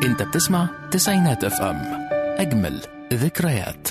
انت بتسمع تسعينات اف ام اجمل ذكريات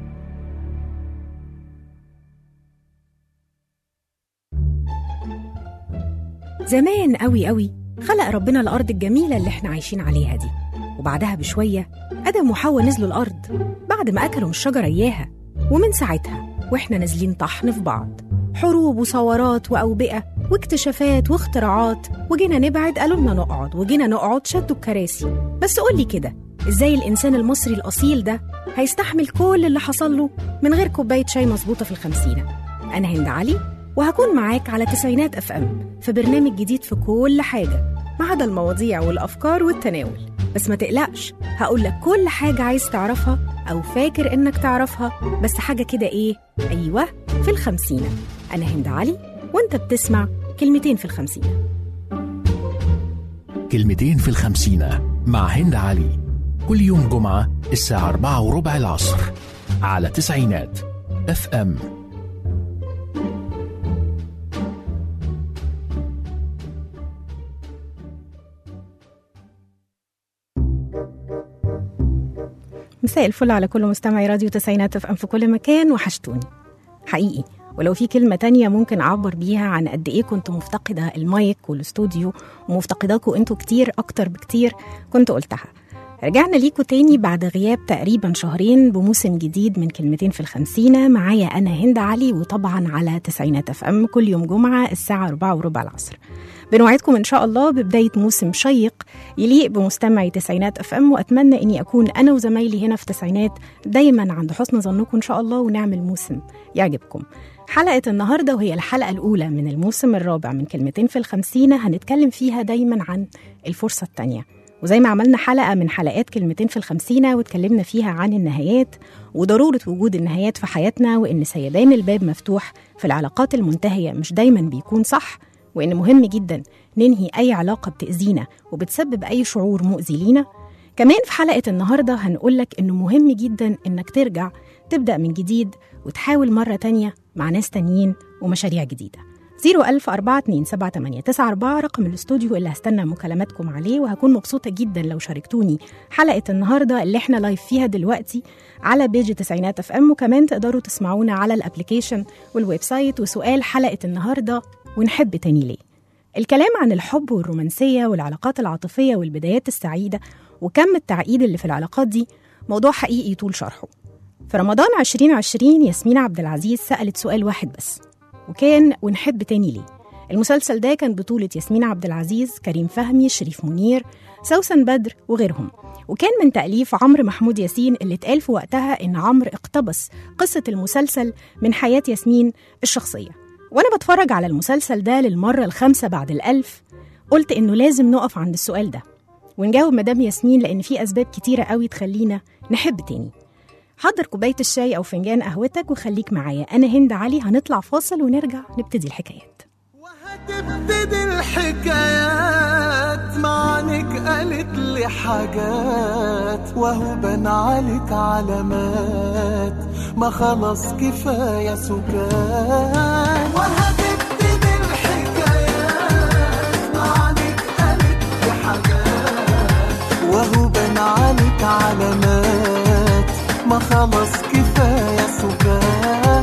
زمان قوي قوي خلق ربنا الأرض الجميلة اللي احنا عايشين عليها دي وبعدها بشوية آدم وحواء نزلوا الأرض بعد ما أكلوا من الشجرة إياها ومن ساعتها وإحنا نازلين طحن في بعض حروب وثورات وأوبئة واكتشافات واختراعات وجينا نبعد قالوا لنا نقعد وجينا نقعد شدوا الكراسي بس قولي كده إزاي الإنسان المصري الأصيل ده هيستحمل كل اللي حصل له من غير كوباية شاي مظبوطة في الخمسينة أنا هند علي وهكون معاك على تسعينات اف ام في برنامج جديد في كل حاجه ما عدا المواضيع والافكار والتناول بس ما تقلقش هقول لك كل حاجه عايز تعرفها او فاكر انك تعرفها بس حاجه كده ايه ايوه في الخمسينه انا هند علي وانت بتسمع كلمتين في الخمسينه كلمتين في الخمسينة مع هند علي كل يوم جمعة الساعة أربعة وربع العصر على تسعينات اف ام مساء الفل على كل مستمعي راديو تسعينات اف ام في كل مكان وحشتوني حقيقي ولو في كلمة تانية ممكن أعبر بيها عن قد إيه كنت مفتقدة المايك والاستوديو ومفتقداكوا أنتوا كتير أكتر بكتير كنت قلتها رجعنا ليكوا تاني بعد غياب تقريبا شهرين بموسم جديد من كلمتين في الخمسينة معايا أنا هند علي وطبعا على تسعينات اف ام كل يوم جمعة الساعة 4 وربع العصر بنوعدكم إن شاء الله ببداية موسم شيق يليق بمستمعي تسعينات اف ام وأتمنى إني أكون أنا وزمايلي هنا في تسعينات دايما عند حسن ظنكم إن شاء الله ونعمل موسم يعجبكم حلقة النهاردة وهي الحلقة الأولى من الموسم الرابع من كلمتين في الخمسينة هنتكلم فيها دايما عن الفرصة التانية وزي ما عملنا حلقة من حلقات كلمتين في الخمسينة واتكلمنا فيها عن النهايات وضرورة وجود النهايات في حياتنا وإن سيبان الباب مفتوح في العلاقات المنتهية مش دايما بيكون صح وإن مهم جدا ننهي أي علاقة بتأذينا وبتسبب أي شعور مؤذي لينا كمان في حلقة النهاردة هنقولك إنه مهم جدا إنك ترجع تبدأ من جديد وتحاول مرة تانية مع ناس تانيين ومشاريع جديدة 010427894 رقم الاستوديو اللي هستنى مكالماتكم عليه وهكون مبسوطة جدا لو شاركتوني حلقة النهاردة اللي احنا لايف فيها دلوقتي على بيج تسعينات اف ام وكمان تقدروا تسمعونا على الابليكيشن والويب سايت وسؤال حلقة النهاردة ونحب تاني ليه الكلام عن الحب والرومانسية والعلاقات العاطفية والبدايات السعيدة وكم التعقيد اللي في العلاقات دي موضوع حقيقي طول شرحه في رمضان 2020 ياسمين عبد العزيز سألت سؤال واحد بس وكان ونحب تاني ليه المسلسل ده كان بطولة ياسمين عبد العزيز كريم فهمي شريف منير سوسن بدر وغيرهم وكان من تأليف عمرو محمود ياسين اللي اتقال في وقتها إن عمرو اقتبس قصة المسلسل من حياة ياسمين الشخصية وأنا بتفرج على المسلسل ده للمرة الخامسة بعد الألف قلت إنه لازم نقف عند السؤال ده ونجاوب مدام ياسمين لأن في أسباب كتيرة قوي تخلينا نحب تاني حضر كوباية الشاي أو فنجان قهوتك وخليك معايا أنا هند علي هنطلع فاصل ونرجع نبتدي الحكايات وهتبتدي الحكايات معنك قالت لي حاجات وهو بان عليك علامات ما خلاص كفاية سكات وهتبتدي الحكايات معنك قالت لي حاجات وهو بان عليك علامات ما خلاص كفاية سكات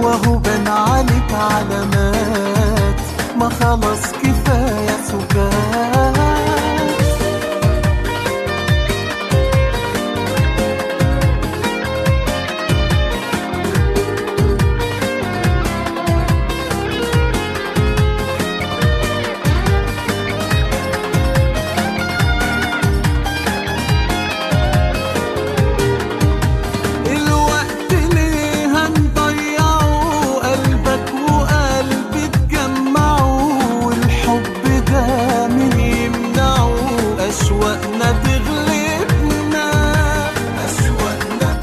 وهو بان عليك علامات ما خلاص كفاية سكات الوقت ليه هنضيعه قلبك وقلبي تجمعوا والحب ده مين يمنعه أشواقنا تغلبنا أشواقنا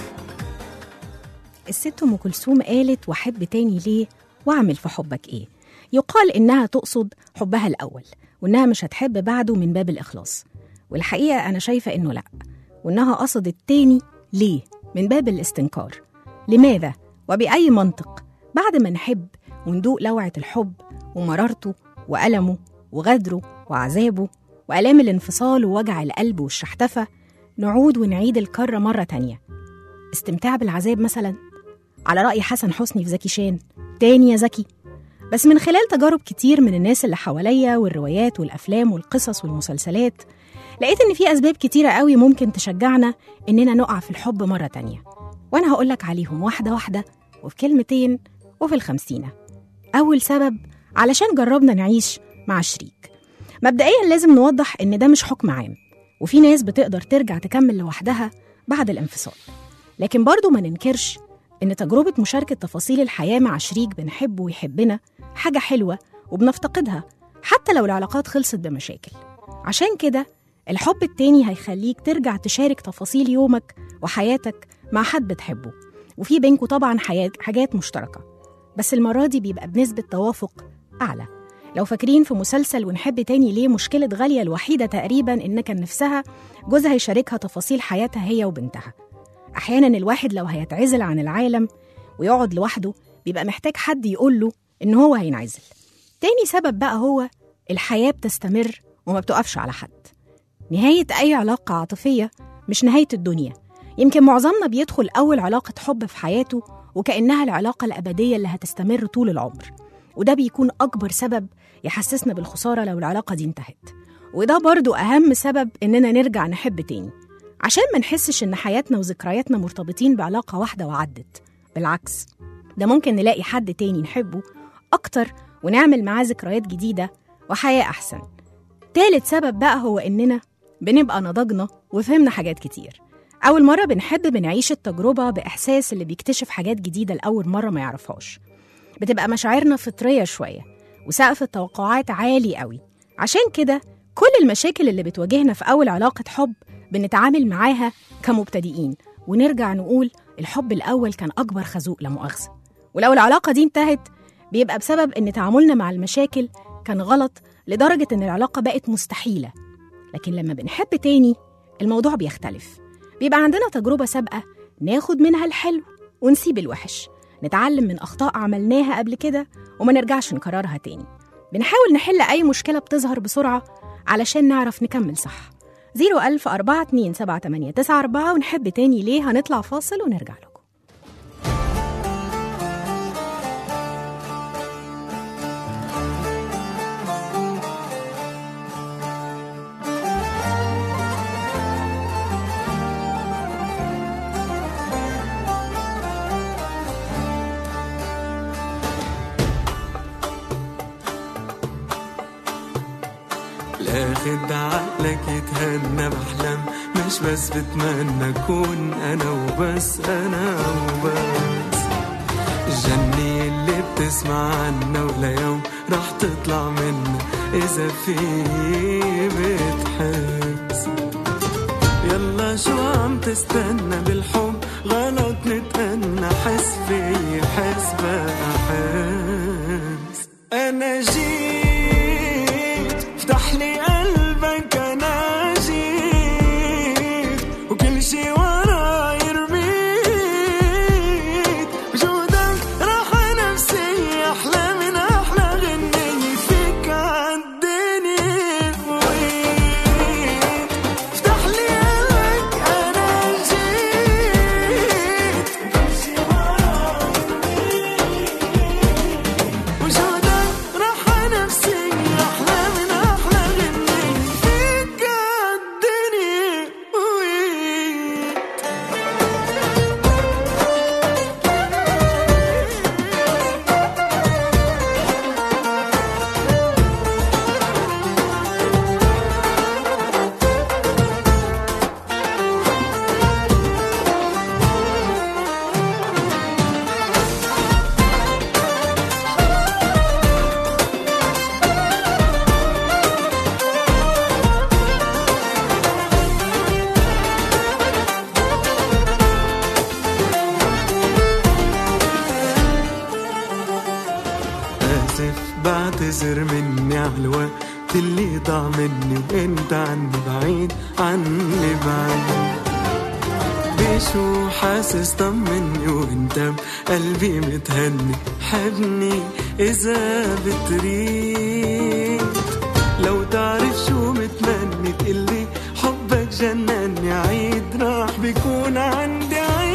الست ام كلثوم قالت واحب تاني ليه واعمل في حبك ايه يقال انها تقصد حبها الاول وانها مش هتحب بعده من باب الاخلاص والحقيقه انا شايفه انه لا وانها قصدت تاني ليه من باب الاستنكار لماذا وباي منطق بعد ما نحب وندوق لوعه الحب ومرارته والمه وغدره وعذابه والام الانفصال ووجع القلب والشحتفه نعود ونعيد الكره مره تانيه استمتاع بالعذاب مثلا على رأي حسن حسني في زكي شان تاني يا زكي بس من خلال تجارب كتير من الناس اللي حواليا والروايات والأفلام والقصص والمسلسلات لقيت إن في أسباب كتيرة قوي ممكن تشجعنا إننا نقع في الحب مرة تانية وأنا هقولك عليهم واحدة واحدة وفي كلمتين وفي الخمسينة أول سبب علشان جربنا نعيش مع شريك مبدئيا لازم نوضح إن ده مش حكم عام وفي ناس بتقدر ترجع تكمل لوحدها بعد الانفصال لكن برضو ما ننكرش إن تجربة مشاركة تفاصيل الحياة مع شريك بنحبه ويحبنا حاجة حلوة وبنفتقدها حتى لو العلاقات خلصت بمشاكل عشان كده الحب التاني هيخليك ترجع تشارك تفاصيل يومك وحياتك مع حد بتحبه وفي بينكوا طبعا حياة حاجات مشتركة بس المرة دي بيبقى بنسبة توافق أعلى لو فاكرين في مسلسل ونحب تاني ليه مشكلة غالية الوحيدة تقريبا إن كان نفسها جوزها يشاركها تفاصيل حياتها هي وبنتها أحيانا الواحد لو هيتعزل عن العالم ويقعد لوحده بيبقى محتاج حد يقول له إن هو هينعزل تاني سبب بقى هو الحياة بتستمر وما بتقفش على حد نهاية أي علاقة عاطفية مش نهاية الدنيا يمكن معظمنا بيدخل أول علاقة حب في حياته وكأنها العلاقة الأبدية اللي هتستمر طول العمر وده بيكون أكبر سبب يحسسنا بالخسارة لو العلاقة دي انتهت وده برضو أهم سبب إننا نرجع نحب تاني عشان ما نحسش إن حياتنا وذكرياتنا مرتبطين بعلاقة واحدة وعدت بالعكس ده ممكن نلاقي حد تاني نحبه أكتر ونعمل معاه ذكريات جديدة وحياة أحسن تالت سبب بقى هو إننا بنبقى نضجنا وفهمنا حاجات كتير أول مرة بنحب بنعيش التجربة بإحساس اللي بيكتشف حاجات جديدة لأول مرة ما يعرفهاش بتبقى مشاعرنا فطرية شوية وسقف التوقعات عالي قوي عشان كده كل المشاكل اللي بتواجهنا في أول علاقة حب بنتعامل معاها كمبتدئين ونرجع نقول الحب الأول كان أكبر خازوق لا مؤاخذة ولو العلاقة دي انتهت بيبقى بسبب إن تعاملنا مع المشاكل كان غلط لدرجة إن العلاقة بقت مستحيلة لكن لما بنحب تاني الموضوع بيختلف بيبقى عندنا تجربة سابقة ناخد منها الحلو ونسيب الوحش نتعلم من أخطاء عملناها قبل كده وما نرجعش نكررها تاني بنحاول نحل أي مشكلة بتظهر بسرعة علشان نعرف نكمل صح 01000 427 ونحب تاني ليه هنطلع فاصل ونرجع لكم الاخد عقلك يتهنى بحلم مش بس بتمنى اكون انا وبس انا وبس الجنة اللي بتسمع عنا ولا يوم رح تطلع منا اذا في بتحس يلا شو عم تستنى بالحب غلط نتأنى حس في حس بقى حس انا جيت افتح لي قلبك انا جيت وكل شي وراي رميت وجودك راحة نفسية احلى من احلى غنية فيك عالدنيا وين افتح لي قلبك انا جيت وكل شي وراي رميت بعتذر مني على الوقت اللي ضاع مني وانت عني بعيد عني بعيد بشو حاسس طمني وانت بقلبي متهني حبني اذا بتريد لو تعرف شو متمني تقلي حبك جنني عيد راح بيكون عندي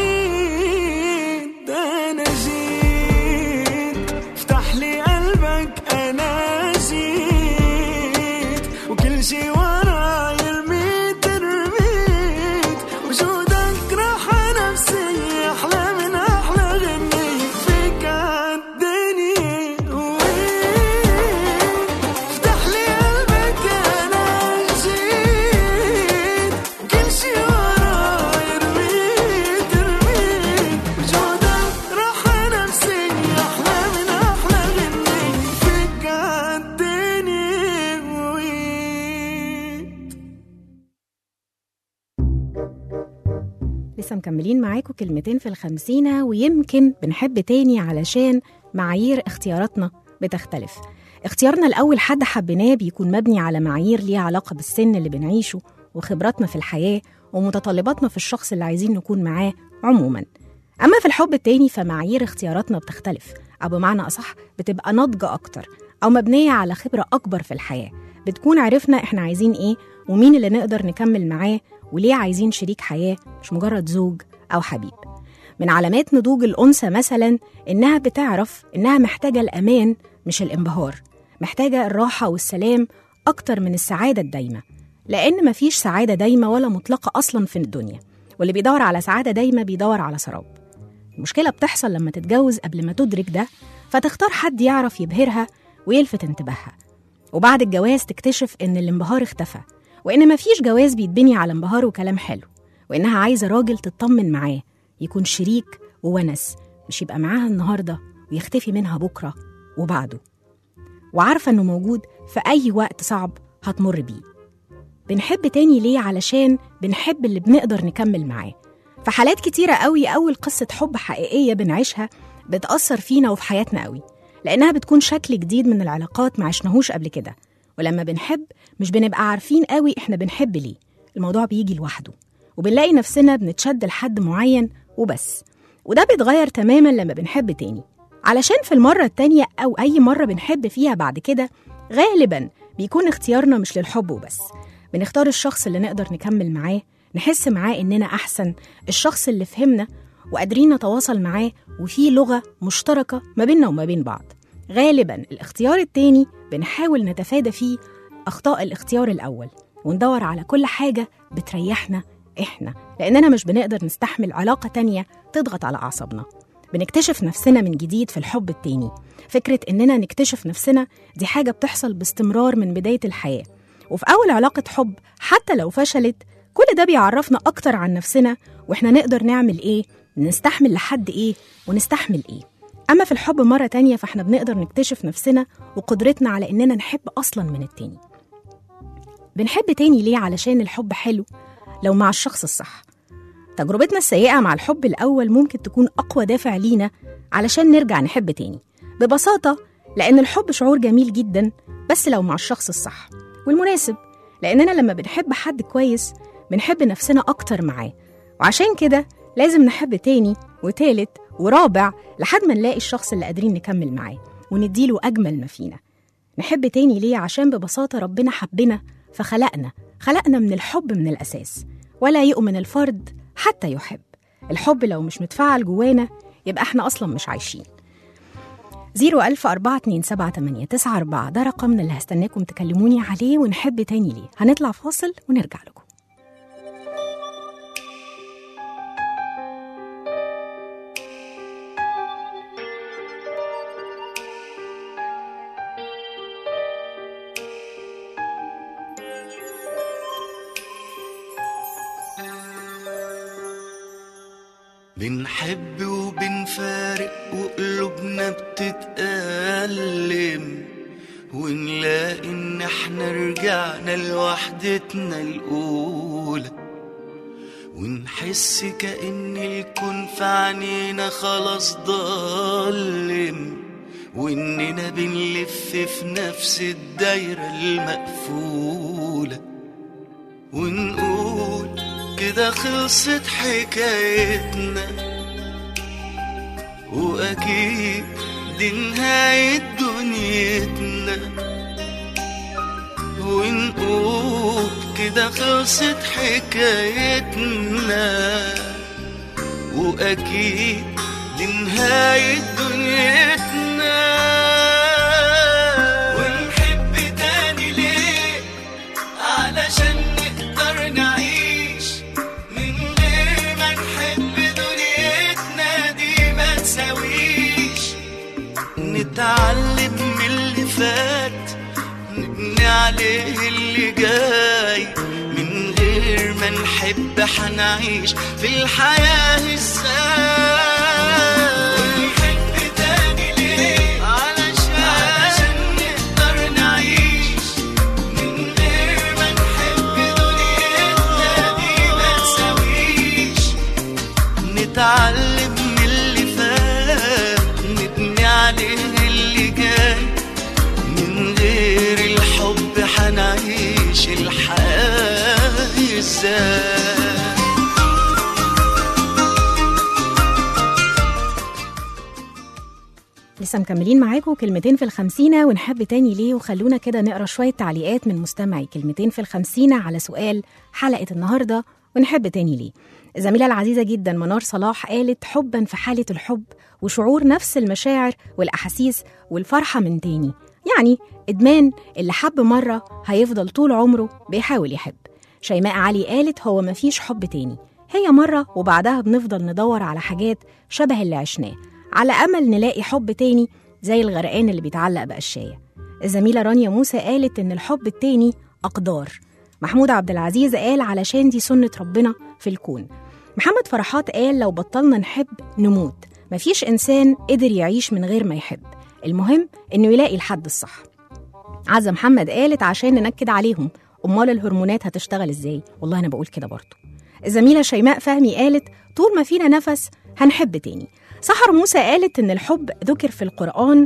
عيد انا جيت افتح لي قلبك انا جيت وكل شي وراي رميت رميت وجودك راحة نفسي احلى من احلى غنية فيك عالدنيا وين افتح لي قلبك انا جيت وكل شي وراي رميت رميت وجودك راحة نفسي احلى من احلى غنية فيك عالدنيا وين لسه مكملين معاكم كلمتين في الخمسينة ويمكن بنحب تاني علشان معايير اختياراتنا بتختلف اختيارنا الأول حد حبيناه بيكون مبني على معايير ليها علاقة بالسن اللي بنعيشه وخبراتنا في الحياة ومتطلباتنا في الشخص اللي عايزين نكون معاه عموما أما في الحب التاني فمعايير اختياراتنا بتختلف أو بمعنى أصح بتبقى ناضجة أكتر أو مبنية على خبرة أكبر في الحياة بتكون عرفنا إحنا عايزين إيه ومين اللي نقدر نكمل معاه وليه عايزين شريك حياة مش مجرد زوج أو حبيب من علامات نضوج الأنثى مثلا إنها بتعرف إنها محتاجة الأمان مش الانبهار محتاجة الراحة والسلام أكتر من السعادة الدايمة لأن مفيش سعادة دايمة ولا مطلقة أصلا في الدنيا واللي بيدور على سعادة دايمة بيدور على سراب المشكلة بتحصل لما تتجوز قبل ما تدرك ده فتختار حد يعرف يبهرها ويلفت انتباهها وبعد الجواز تكتشف إن الانبهار اختفى وإن مفيش جواز بيتبني على انبهار وكلام حلو وإنها عايزة راجل تطمن معاه يكون شريك وونس مش يبقى معاها النهاردة ويختفي منها بكرة وبعده وعارفة إنه موجود في أي وقت صعب هتمر بيه بنحب تاني ليه علشان بنحب اللي بنقدر نكمل معاه في حالات كتيرة قوي أول قصة حب حقيقية بنعيشها بتأثر فينا وفي حياتنا قوي لأنها بتكون شكل جديد من العلاقات ما عشناهوش قبل كده ولما بنحب مش بنبقى عارفين قوي إحنا بنحب ليه الموضوع بيجي لوحده وبنلاقي نفسنا بنتشد لحد معين وبس وده بيتغير تماما لما بنحب تاني علشان في المرة التانية أو أي مرة بنحب فيها بعد كده غالبا بيكون اختيارنا مش للحب وبس بنختار الشخص اللي نقدر نكمل معاه نحس معاه إننا أحسن الشخص اللي فهمنا وقادرين نتواصل معاه وفي لغة مشتركة ما بيننا وما بين بعض غالبا الاختيار التاني بنحاول نتفادى فيه أخطاء الاختيار الأول وندور على كل حاجة بتريحنا إحنا لأننا مش بنقدر نستحمل علاقة تانية تضغط على أعصابنا بنكتشف نفسنا من جديد في الحب التاني فكرة إننا نكتشف نفسنا دي حاجة بتحصل باستمرار من بداية الحياة وفي أول علاقة حب حتى لو فشلت كل ده بيعرفنا أكتر عن نفسنا وإحنا نقدر نعمل إيه نستحمل لحد إيه ونستحمل إيه أما في الحب مرة تانية فإحنا بنقدر نكتشف نفسنا وقدرتنا على إننا نحب أصلا من التاني بنحب تاني ليه علشان الحب حلو لو مع الشخص الصح تجربتنا السيئة مع الحب الأول ممكن تكون أقوى دافع لينا علشان نرجع نحب تاني ببساطة لأن الحب شعور جميل جدا بس لو مع الشخص الصح والمناسب لأننا لما بنحب حد كويس بنحب نفسنا أكتر معاه وعشان كده لازم نحب تاني وتالت ورابع لحد ما نلاقي الشخص اللي قادرين نكمل معاه ونديله أجمل ما فينا نحب تاني ليه عشان ببساطة ربنا حبنا فخلقنا خلقنا من الحب من الأساس ولا يؤمن الفرد حتى يحب الحب لو مش متفعل جوانا يبقى احنا أصلا مش عايشين زيرو ألف أربعة اتنين سبعة تمانية تسعة أربعة ده رقمنا اللي هستناكم تكلموني عليه ونحب تاني ليه هنطلع فاصل ونرجع لكم بنحب وبنفارق وقلوبنا بتتألم ونلاقي ان احنا رجعنا لوحدتنا الأولى ونحس كأن الكون في عينينا خلاص ضلم وإننا بنلف في نفس الدايرة المقفولة ونقول كده خلصت حكايتنا وأكيد دي نهاية دنيتنا ونقول كده خلصت حكايتنا وأكيد دي نهاية دنيتنا ونحب تاني ليه علشان نقدر نعيش من غير ما نحب دنيتنا دي ما تساويش نتعلم من اللي فات نبني عليه اللي جاي من غير ما نحب حنعيش في الحياة ازاي ونحب تاني ليه علشان علشان نقدر نعيش من غير ما نحب دنيتنا دي ما تساويش نتعلم من اللي فات نبني عليه اللي جاي من غير الحب حنعيش الحياة ازاي لسه مكملين معاكم كلمتين في الخمسينة ونحب تاني ليه وخلونا كده نقرا شوية تعليقات من مستمعي كلمتين في الخمسينة على سؤال حلقة النهاردة ونحب تاني ليه الزميلة العزيزة جدا منار صلاح قالت حبا في حالة الحب وشعور نفس المشاعر والأحاسيس والفرحة من تاني يعني إدمان اللي حب مرة هيفضل طول عمره بيحاول يحب شيماء علي قالت هو مفيش حب تاني هي مرة وبعدها بنفضل ندور على حاجات شبه اللي عشناه على أمل نلاقي حب تاني زي الغرقان اللي بيتعلق بقشاية الزميلة رانيا موسى قالت إن الحب التاني أقدار محمود عبد العزيز قال علشان دي سنة ربنا في الكون محمد فرحات قال لو بطلنا نحب نموت مفيش إنسان قدر يعيش من غير ما يحب المهم إنه يلاقي الحد الصح عزة محمد قالت عشان ننكد عليهم أمال الهرمونات هتشتغل إزاي والله أنا بقول كده برضه الزميلة شيماء فهمي قالت طول ما فينا نفس هنحب تاني سحر موسى قالت إن الحب ذكر في القرآن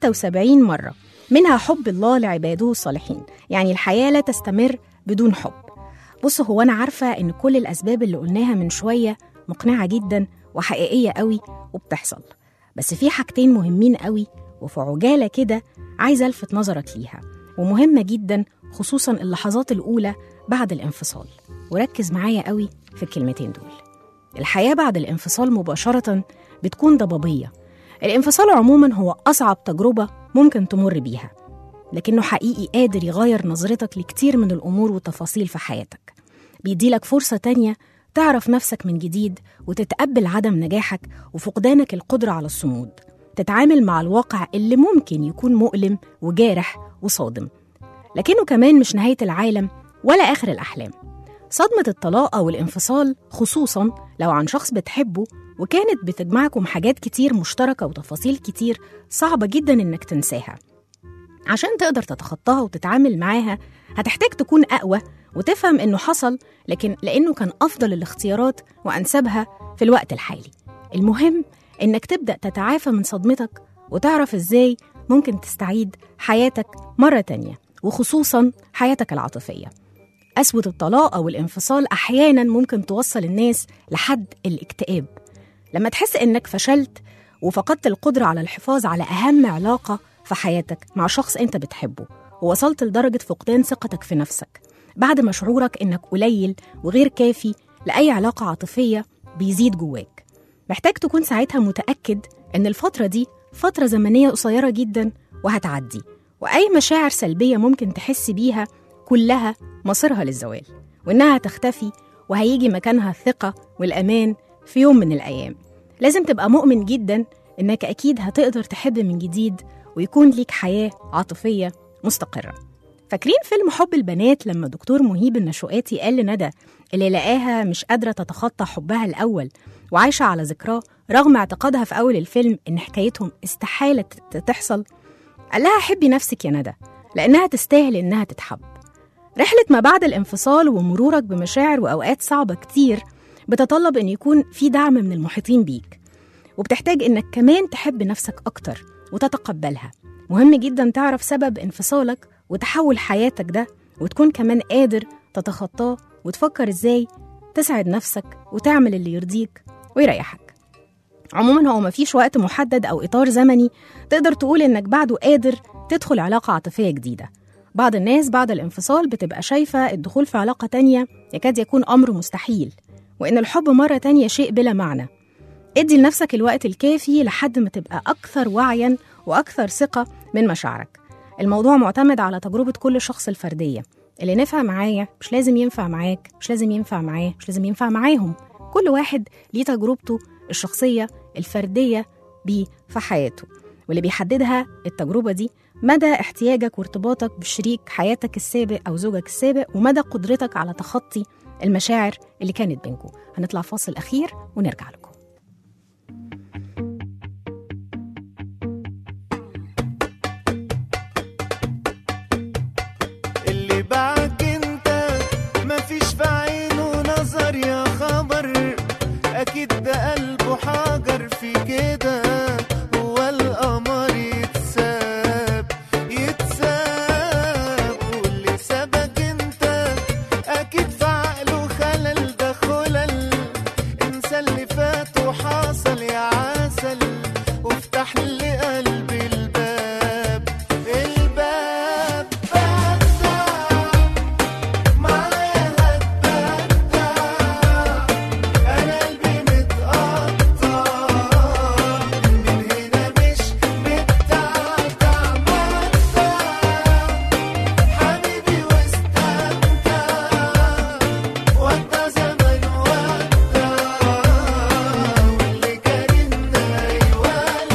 76 مرة منها حب الله لعباده الصالحين يعني الحياة لا تستمر بدون حب بص هو أنا عارفة إن كل الأسباب اللي قلناها من شوية مقنعة جدا وحقيقية قوي وبتحصل بس في حاجتين مهمين قوي وفي عجالة كده عايزة ألفت نظرك ليها ومهمة جدا خصوصا اللحظات الأولى بعد الانفصال وركز معايا قوي في الكلمتين دول الحياة بعد الانفصال مباشرة بتكون ضبابية الانفصال عموما هو أصعب تجربة ممكن تمر بيها لكنه حقيقي قادر يغير نظرتك لكتير من الأمور والتفاصيل في حياتك بيديلك فرصة تانية تعرف نفسك من جديد وتتقبل عدم نجاحك وفقدانك القدرة على الصمود تتعامل مع الواقع اللي ممكن يكون مؤلم وجارح وصادم لكنه كمان مش نهاية العالم ولا آخر الأحلام صدمة الطلاق أو الانفصال خصوصا لو عن شخص بتحبه وكانت بتجمعكم حاجات كتير مشتركة وتفاصيل كتير صعبة جدا إنك تنساها عشان تقدر تتخطاها وتتعامل معاها هتحتاج تكون أقوى وتفهم إنه حصل لكن لأنه كان أفضل الاختيارات وأنسبها في الوقت الحالي المهم إنك تبدأ تتعافى من صدمتك وتعرف إزاي ممكن تستعيد حياتك مرة تانية وخصوصا حياتك العاطفية قسوة الطلاق أو الانفصال أحيانا ممكن توصل الناس لحد الاكتئاب لما تحس إنك فشلت وفقدت القدرة على الحفاظ على أهم علاقة في حياتك مع شخص أنت بتحبه ووصلت لدرجة فقدان ثقتك في نفسك بعد ما شعورك إنك قليل وغير كافي لأي علاقة عاطفية بيزيد جواك محتاج تكون ساعتها متأكد إن الفترة دي فترة زمنية قصيرة جدا وهتعدي وأي مشاعر سلبية ممكن تحس بيها كلها مصيرها للزوال وإنها هتختفي وهيجي مكانها الثقة والأمان في يوم من الأيام لازم تبقى مؤمن جدا إنك أكيد هتقدر تحب من جديد ويكون ليك حياة عاطفية مستقرة فاكرين فيلم حب البنات لما دكتور مهيب النشواتي قال لندى اللي لقاها مش قادرة تتخطى حبها الأول وعايشة على ذكراه رغم اعتقادها في أول الفيلم إن حكايتهم استحالة ت- تحصل قال لها حبي نفسك يا ندى لأنها تستاهل إنها تتحب رحلة ما بعد الانفصال ومرورك بمشاعر وأوقات صعبة كتير بتطلب إن يكون في دعم من المحيطين بيك وبتحتاج إنك كمان تحب نفسك أكتر وتتقبلها مهم جدا تعرف سبب انفصالك وتحول حياتك ده وتكون كمان قادر تتخطاه وتفكر ازاي تسعد نفسك وتعمل اللي يرضيك ويريحك عموما هو مفيش وقت محدد أو إطار زمني تقدر تقول إنك بعده قادر تدخل علاقة عاطفية جديدة بعض الناس بعد الانفصال بتبقى شايفة الدخول في علاقة تانية يكاد يكون أمر مستحيل وإن الحب مرة تانية شيء بلا معنى ادي لنفسك الوقت الكافي لحد ما تبقى أكثر وعيا وأكثر ثقة من مشاعرك الموضوع معتمد على تجربة كل شخص الفردية اللي نفع معايا مش لازم ينفع معاك مش لازم ينفع معاه مش لازم ينفع معاهم كل واحد ليه تجربته الشخصية الفردية بيه في حياته واللي بيحددها التجربة دي مدى احتياجك وارتباطك بشريك حياتك السابق أو زوجك السابق ومدى قدرتك على تخطي المشاعر اللي كانت بينكم هنطلع فاصل أخير ونرجع لكم اللي باعك انت مفيش في عينه نظر يا خبر اكيد ده قلبه حجر في كده هو القمر يتساب يتساب واللي سابك انت اكيد في عقله خلل ده خلل انسى اللي فات وحصل يا عسل وافتح لي قلبي الباب الباب فتح معايا هتبدع انا قلبي متقطع من هنا مش متعتع متع حبيبي واستمتع ودى زمن ودع واللي كارهنا يولع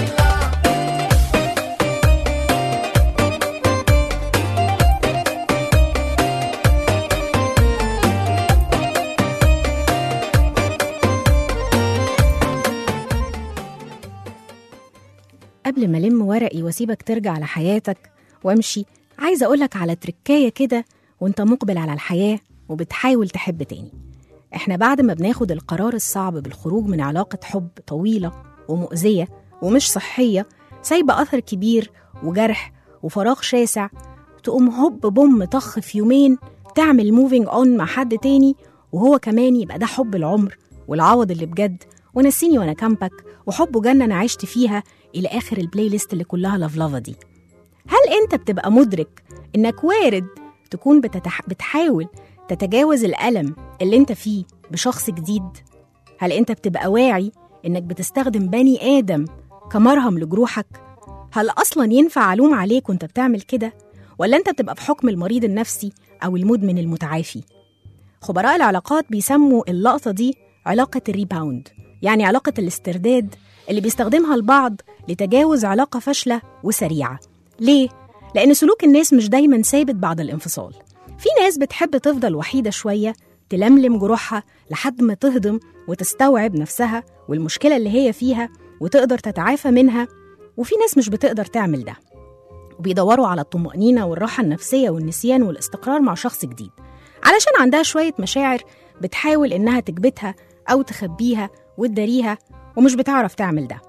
قبل ما ألم ورقي وأسيبك ترجع لحياتك وأمشي عايزة أقولك على تركاية كده وأنت مقبل على الحياة وبتحاول تحب تاني إحنا بعد ما بناخد القرار الصعب بالخروج من علاقة حب طويلة ومؤذية ومش صحية سايبة أثر كبير وجرح وفراغ شاسع تقوم هوب بوم طخ في يومين تعمل موفينج اون مع حد تاني وهو كمان يبقى ده حب العمر والعوض اللي بجد ونسيني وانا كامبك وحب جنة انا عشت فيها الى اخر البلاي ليست اللي كلها لفلفه دي هل انت بتبقى مدرك انك وارد تكون بتتح... بتحاول تتجاوز الالم اللي انت فيه بشخص جديد هل انت بتبقى واعي انك بتستخدم بني ادم كمرهم لجروحك هل اصلا ينفع الوم عليك وانت بتعمل كده ولا انت بتبقى في حكم المريض النفسي او المدمن المتعافي خبراء العلاقات بيسموا اللقطه دي علاقه الريباوند يعني علاقه الاسترداد اللي بيستخدمها البعض لتجاوز علاقه فاشله وسريعه ليه لان سلوك الناس مش دايما ثابت بعد الانفصال في ناس بتحب تفضل وحيده شويه تلملم جروحها لحد ما تهضم وتستوعب نفسها والمشكله اللي هي فيها وتقدر تتعافى منها وفي ناس مش بتقدر تعمل ده وبيدوروا على الطمأنينة والراحة النفسية والنسيان والاستقرار مع شخص جديد علشان عندها شوية مشاعر بتحاول إنها تكبتها أو تخبيها وتداريها ومش بتعرف تعمل ده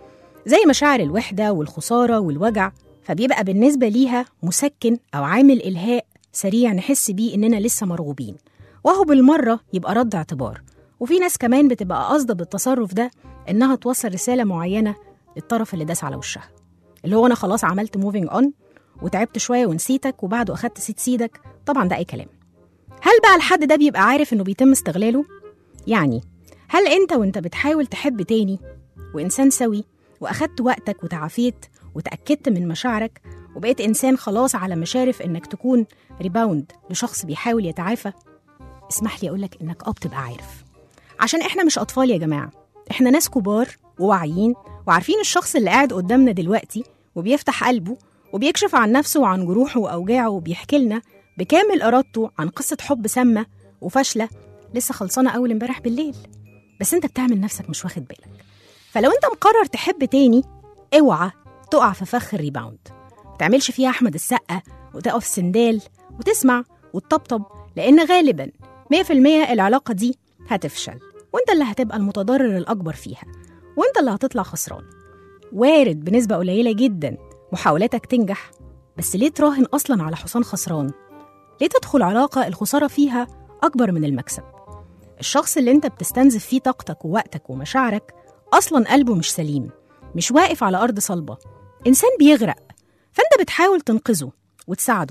زي مشاعر الوحدة والخسارة والوجع فبيبقى بالنسبة ليها مسكن أو عامل إلهاء سريع نحس بيه إننا لسه مرغوبين وهو بالمرة يبقى رد اعتبار وفي ناس كمان بتبقى قاصدة بالتصرف ده إنها توصل رسالة معينة للطرف اللي داس على وشها اللي هو أنا خلاص عملت موفينج أون وتعبت شوية ونسيتك وبعده أخدت سيد سيدك طبعا ده أي كلام هل بقى الحد ده بيبقى عارف إنه بيتم استغلاله؟ يعني هل أنت وأنت بتحاول تحب تاني وإنسان سوي وأخدت وقتك وتعافيت وتأكدت من مشاعرك وبقيت إنسان خلاص على مشارف إنك تكون ريباوند لشخص بيحاول يتعافى اسمح لي أقولك إنك أه بتبقى عارف عشان إحنا مش أطفال يا جماعة إحنا ناس كبار وواعيين وعارفين الشخص اللي قاعد قدامنا دلوقتي وبيفتح قلبه وبيكشف عن نفسه وعن جروحه وأوجاعه وبيحكي لنا بكامل إرادته عن قصة حب سامة وفاشلة لسه خلصانة أول امبارح بالليل بس أنت بتعمل نفسك مش واخد بالك فلو أنت مقرر تحب تاني اوعى تقع في فخ الريباوند ما تعملش فيها أحمد السقا وتقف سندال وتسمع وتطبطب لأن غالبا 100% العلاقة دي هتفشل وانت اللي هتبقى المتضرر الأكبر فيها وانت اللي هتطلع خسران وارد بنسبة قليلة جدا محاولاتك تنجح بس ليه تراهن أصلا على حصان خسران؟ ليه تدخل علاقة الخسارة فيها أكبر من المكسب؟ الشخص اللي انت بتستنزف فيه طاقتك ووقتك ومشاعرك أصلا قلبه مش سليم مش واقف على أرض صلبة إنسان بيغرق فانت بتحاول تنقذه وتساعده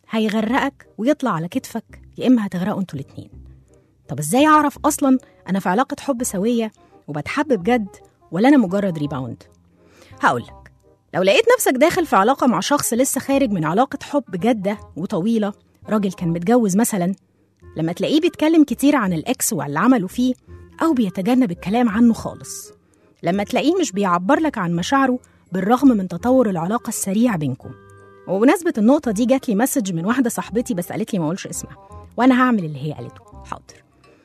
هيغرقك ويطلع على كتفك يا إما هتغرقوا انتوا الاتنين طب ازاي أعرف أصلا أنا في علاقة حب سوية وبتحب بجد ولا أنا مجرد ريباوند؟ هقولك لو لقيت نفسك داخل في علاقة مع شخص لسه خارج من علاقة حب جادة وطويلة راجل كان متجوز مثلا لما تلاقيه بيتكلم كتير عن الإكس واللي عمله فيه أو بيتجنب الكلام عنه خالص لما تلاقيه مش بيعبر لك عن مشاعره بالرغم من تطور العلاقة السريع بينكم وبمناسبة النقطة دي جات لي مسج من واحدة صاحبتي بس قالت لي ما اقولش اسمها وانا هعمل اللي هي قالته حاضر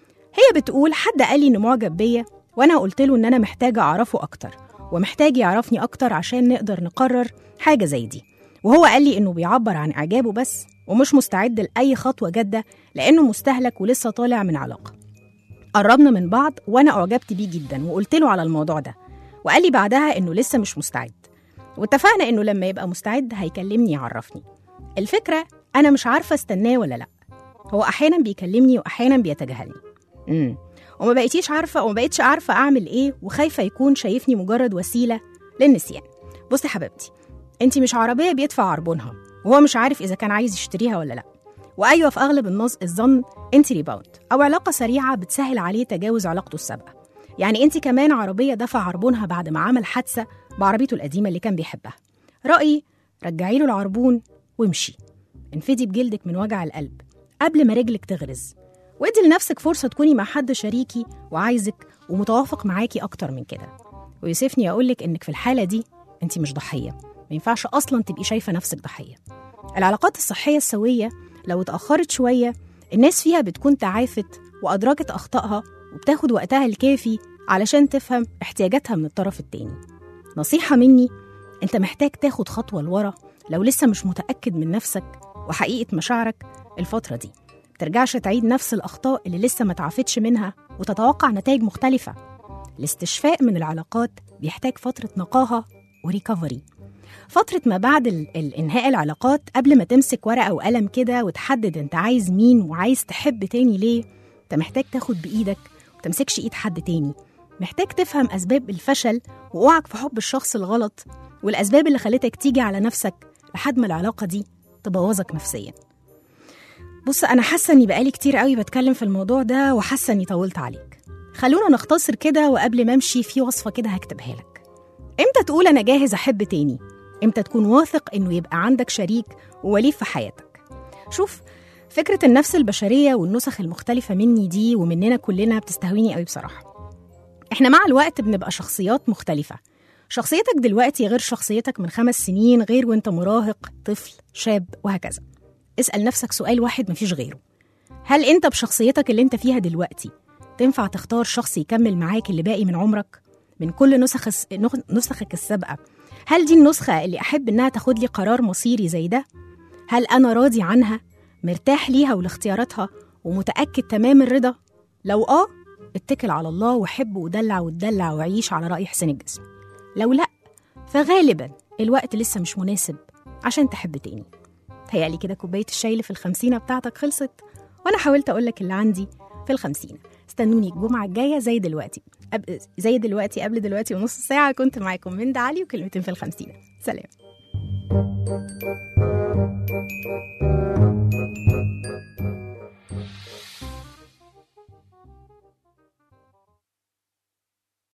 هي بتقول حد قال لي انه معجب بيا وانا قلت له ان انا محتاجة اعرفه اكتر ومحتاج يعرفني اكتر عشان نقدر نقرر حاجة زي دي وهو قال لي انه بيعبر عن اعجابه بس ومش مستعد لاي خطوة جادة لانه مستهلك ولسه طالع من علاقة قربنا من بعض وانا اعجبت بيه جدا وقلت له على الموضوع ده وقال لي بعدها انه لسه مش مستعد واتفقنا انه لما يبقى مستعد هيكلمني يعرفني الفكره انا مش عارفه استناه ولا لا هو احيانا بيكلمني واحيانا بيتجاهلني امم وما بقيتيش عارفه وما بقيتش عارفه اعمل ايه وخايفه يكون شايفني مجرد وسيله للنسيان بصي حبيبتي انت مش عربيه بيدفع عربونها وهو مش عارف اذا كان عايز يشتريها ولا لا وايوه في اغلب النص الظن انت ريباوند او علاقه سريعه بتسهل عليه تجاوز علاقته السابقه يعني انت كمان عربيه دفع عربونها بعد ما عمل حادثه بعربيته القديمه اللي كان بيحبها رايي رجعي له العربون وامشي انفدي بجلدك من وجع القلب قبل ما رجلك تغرز وادي لنفسك فرصه تكوني مع حد شريكي وعايزك ومتوافق معاكي اكتر من كده ويوسفني اقولك انك في الحاله دي انت مش ضحيه ما ينفعش اصلا تبقي شايفه نفسك ضحيه العلاقات الصحيه السويه لو اتاخرت شويه الناس فيها بتكون تعافت وادركت اخطائها وبتاخد وقتها الكافي علشان تفهم احتياجاتها من الطرف التاني نصيحة مني انت محتاج تاخد خطوة لورا لو لسه مش متأكد من نفسك وحقيقة مشاعرك الفترة دي ترجعش تعيد نفس الأخطاء اللي لسه ما تعافتش منها وتتوقع نتائج مختلفة الاستشفاء من العلاقات بيحتاج فترة نقاهة وريكفري فترة ما بعد ال- الإنهاء العلاقات قبل ما تمسك ورقة وقلم كده وتحدد انت عايز مين وعايز تحب تاني ليه انت محتاج تاخد بإيدك وتمسكش إيد حد تاني محتاج تفهم أسباب الفشل وقوعك في حب الشخص الغلط والأسباب اللي خلتك تيجي على نفسك لحد ما العلاقة دي تبوظك نفسيا بص أنا حاسة إني بقالي كتير قوي بتكلم في الموضوع ده وحاسة إني طولت عليك خلونا نختصر كده وقبل ما أمشي في وصفة كده هكتبها لك إمتى تقول أنا جاهز أحب تاني إمتى تكون واثق إنه يبقى عندك شريك ووليف في حياتك شوف فكرة النفس البشرية والنسخ المختلفة مني دي ومننا كلنا بتستهويني قوي بصراحة احنا مع الوقت بنبقى شخصيات مختلفة شخصيتك دلوقتي غير شخصيتك من خمس سنين غير وانت مراهق طفل شاب وهكذا اسأل نفسك سؤال واحد مفيش غيره هل انت بشخصيتك اللي انت فيها دلوقتي تنفع تختار شخص يكمل معاك اللي باقي من عمرك من كل نسخ الس- نخ- نسخك السابقة هل دي النسخة اللي أحب إنها تاخد لي قرار مصيري زي ده؟ هل أنا راضي عنها؟ مرتاح ليها ولاختياراتها ومتأكد تمام الرضا؟ لو آه اتكل على الله وحب ودلع وتدلع وعيش على رأي حسين الجسمي لو لأ فغالبا الوقت لسه مش مناسب عشان تحب تاني تهيألي كده كوباية الشاي اللي في الخمسينة بتاعتك خلصت وأنا حاولت أقولك اللي عندي في الخمسينة استنوني الجمعة الجاية زي دلوقتي أب... زي دلوقتي قبل دلوقتي ونص ساعة كنت معاكم من دعالي وكلمتين في الخمسينة سلام